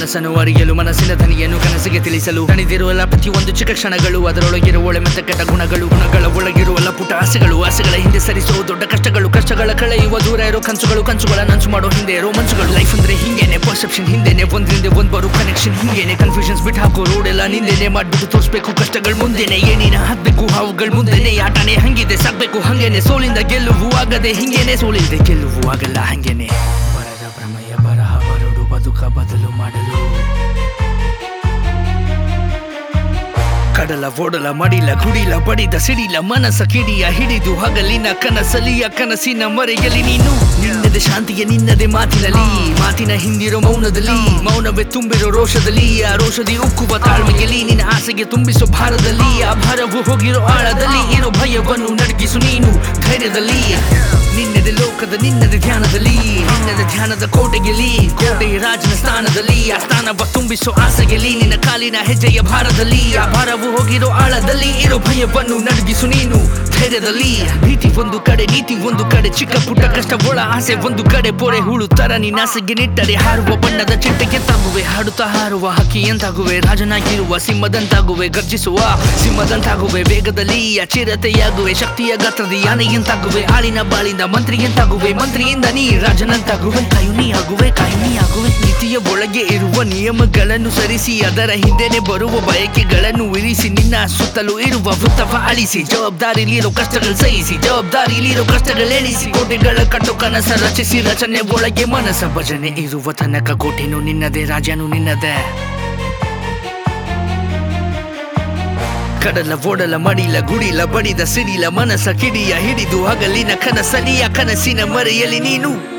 ಕನಸನ್ನು ಅರಿಯಲು ಮನಸ್ಸಿನ ಧನಿಯನ್ನು ಕನಸಿಗೆ ತಿಳಿಸಲು ತಣಿದಿರುವಲ್ಲ ಪ್ರತಿಯೊಂದು ಚಿಕ್ಕ ಕ್ಷಣಗಳು ಅದರೊಳಗಿರುವ ಒಳೆ ಮತ್ತೆ ಕೆಟ್ಟ ಗುಣಗಳು ಗುಣಗಳ ಒಳಗಿರುವಲ್ಲ ಪುಟ ಆಸೆಗಳು ಆಸೆಗಳ ಹಿಂದೆ ಸರಿಸೋ ದೊಡ್ಡ ಕಷ್ಟಗಳು ಕಷ್ಟಗಳ ಕಳೆಯುವ ದೂರ ಇರೋ ಕನಸುಗಳು ಕನಸುಗಳ ನಂಚು ಮಾಡೋ ಹಿಂದೆ ಇರೋ ಮನ್ಸುಗಳು ಲೈಫ್ ಅಂದ್ರೆ ಹಿಂಗೇನೆ ಪರ್ಸೆಪ್ಷನ್ ಹಿಂದೆನೆ ಒಂದ್ರಿಂದ ಒಂದ್ ಬರೋ ಕನೆಕ್ಷನ್ ಹಿಂಗೇನೆ ಕನ್ಫ್ಯೂಷನ್ಸ್ ಬಿಟ್ಟು ಹಾಕೋ ರೋಡ್ ಎಲ್ಲ ನಿಂದೆನೆ ಮಾಡ್ಬಿಟ್ಟು ತೋರಿಸ್ಬೇಕು ಕಷ್ಟಗಳು ಮುಂದೆನೆ ಏನಿನ ಹಾಕ್ಬೇಕು ಹಾವುಗಳು ಮುಂದೆನೆ ಆಟನೇ ಹಂಗಿದೆ ಸಾಕ್ಬೇಕು ಹಂಗೇನೆ ಸೋಲಿಂದ ಗೆಲುವು ಆಗದೆ ಹಿಂಗೇನೆ ಸೋಲಿಲ್ದೆ ಗೆಲುವು ಆಗಲ್ಲ ಹಂಗೇನೆ ಬರದ ಪ್ರಮಯ ಬರಹ ಬರಡು ಬದುಕ ಬದಲು ಮಾಡಲು ಕಡಲ ಓಡಲ ಮಡಿಲ ಕುಡಿಲ ಬಡಿದ ಸಿಡಿಲ ಮನಸ್ಸ ಕಿಡಿಯ ಹಿಡಿದು ಹಗಲಿನ ಕನಸಲಿಯ ಕನಸಿನ ಮರೆಯಲಿ ನೀನು ನಿನ್ನದೆ ಶಾಂತಿಯ ನಿನ್ನದೆ ಮಾತಿನಲ್ಲಿ ಮಾತಿನ ಹಿಂದಿರೋ ಮೌನದಲ್ಲಿ ಮೌನವೇ ತುಂಬಿರೋ ರೋಷದಲ್ಲಿ ಆ ರೋಷದಿ ಉಕ್ಕುವ ತಾಳ್ಮೆಯಲ್ಲಿ ನಿನ್ನ ಆಸೆಗೆ ತುಂಬಿಸೋ ಭಾರದಲ್ಲಿ ಆ ಭಾರವು ಹೋಗಿರೋ ಆಳದಲ್ಲಿ ಇರೋ ಭಯವನ್ನು ನಡಗಿಸು ನೀನು ಧೈರ್ಯದಲ್ಲಿ ನಿನ್ನದೆ ಲೋಕದ ನಿನ್ನದೆ ಧ್ಯಾನದಲ್ಲಿ ನಿನ್ನದೆ ಧ್ಯಾನದ ಕೋಟೆಯಲ್ಲಿ ಕೋಟೆಯ ರಾಜನ ಸ್ಥಾನದಲ್ಲಿ ಆ ಸ್ಥಾನವ ತುಂಬಿಸೋ ಆಸೆಯಲ್ಲಿ ನಿನ್ನ ಕಾಲಿನ ಹೆಜ್ಜೆಯ ಭಾರದಲ್ಲಿ ಆ ಭಾರವು ಹೋಗಿರೋ ಆಳದಲ್ಲಿ ಇರೋ ಭಯವನ್ನು ನಡಗಿಸು ನೀನು ಧೈರ್ಯದಲ್ಲಿ ಭೀತಿ ಒಂದು ಕಡೆ ನೀತಿ ಒಂದು ಕಡೆ ಚಿಕ್ಕ ಪುಟ್ಟ ಕಷ್ಟ ಒಳ ಆಸೆ ಒಂದು ಕಡೆ ಪೊರೆ ಹುಳು ತರ ನಿನ್ನ ಆಸೆಗೆ ನಿಟ್ಟರೆ ಹಾರುವ ಬಣ್ಣದ ಚಿಟ್ಟೆಗೆ ತಾಗುವೆ ಹಾಡುತ್ತಾ ಹಾರುವ ಹಕ್ಕಿಯಂತಾಗುವೆ ರಾಜನಾಗಿರುವ ಸಿಂಹದಂತಾಗುವೆ ಗರ್ಜಿಸುವ ಸಿಂಹದಂತಾಗುವೆ ವೇಗದಲ್ಲಿ ಅಚಿರತೆಯಾಗುವೆ ಶಕ್ತಿಯ ಗಾತ್ರದ ಯಾನೆಯಂತಾಗುವೆ ಆಳಿನ ಬಾಳಿನ ಮಂತ್ರಿಯಂತಾಗುವೆ ಮಂತ್ರಿಯಿಂದ ನೀ ರಾಜನಂತಾಗುವೆ ಕಾಯುನಿ ಆಗುವೆ ಕಾಯುನಿ ಆಗುವೆ ನೀತಿಯ ಒಳಗೆ ಇರುವ ನಿಯಮಗಳನ್ನು ಸರಿಸಿ ಅದರ ಹಿಂದೆನೆ ಬರುವ ಬಯಕೆಗಳನ್ನು ಇರಿಸಿ ನಿನ್ನ ಸುತ್ತಲೂ ಇರುವ ವೃತ್ತವ ಅಳಿಸಿ ಜವಾಬ್ದಾರಿಲಿರೋ ಕಷ್ಟಗಳು ಸಹಿಸಿ ಜವಾಬ್ದಾರಿಲಿರೋ ಕಷ್ಟಗಳು ಎಣಿಸಿ ಕೋಟೆಗಳ ಕಟ್ಟು ಕನಸ ರಚಿಸಿ ರಚನೆ ಒಳಗೆ ಮನಸ ಭಜನೆ ಇರುವ ತನಕ ಕೋಟೆನು ನಿನ್ನದೇ ರಾಜನು ನಿನ್ನದೇ ಕಡಲ ಓಡಲ ಮಡಿಲ ಗುಡಿಲ ಬಡಿದ ಸಿಡಿಲ ಮನಸ ಕಿಡಿಯ ಹಿಡಿದು ಹಗಲಿನ ಕನಸಲಿಯ ಕನಸಿನ ಮರೆಯಲಿ ನೀನು